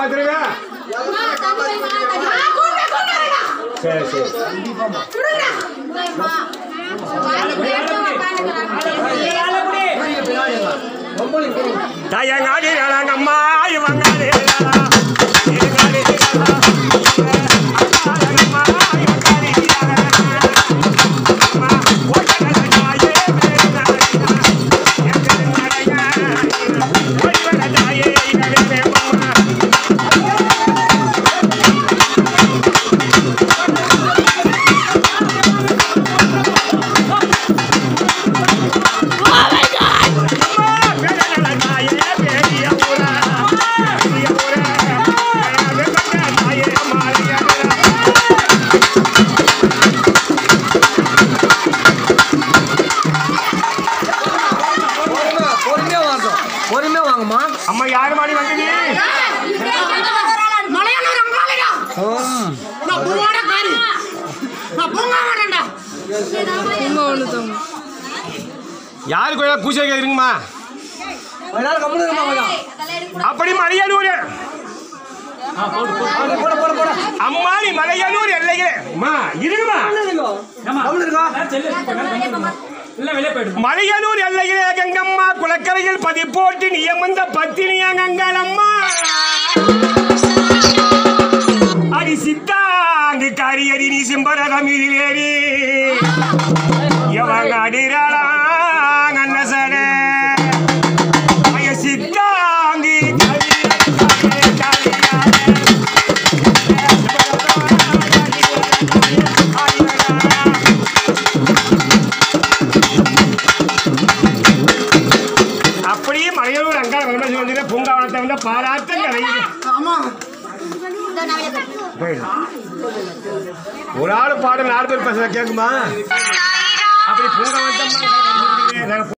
காப்பாத்துருங்க சரி சரி தயங்காடி அம்மா இவங்க பொறுமையா வாங்கும் பொறுமையா வாங்கம்மா அம்மா யாரு மாடி வந்தது மலையாளம் ரங்காலிடா நான் பூவாட காரி நான் பூங்கா மாட்டேன்டா யாரு கோயில பூஜை கேக்குறீங்கம்மா அதனால கம்முனு இருமா கொஞ்சம் அப்படி மலையனூர் போட போட போட அம்மா நீ மலையனூர் எல்லையே அம்மா இருங்கம்மா கம்முனு இருக்கா மலையனூர் எல்லையிலே கங்கம்மா குளக்கரையில் பதி போட்டு நியமந்த பத்தினியா கங்காளம்மா அடி சித்தாங்கு காரியடி நீ சிம்பரகமிதிலேரி எவங்க அடிராளா அன்னசன அய சித்தாங்கி அப்படியே மலையூர் அங்காள வெங்கடேஸ்வர மந்திர பூங்காவனத்தை வந்து பாராட்டு நிறைய ஆமா ஒரு ஆள் பாடு நாலு பேர் பேசுற கேக்குமா அப்படி பூங்காவனத்தை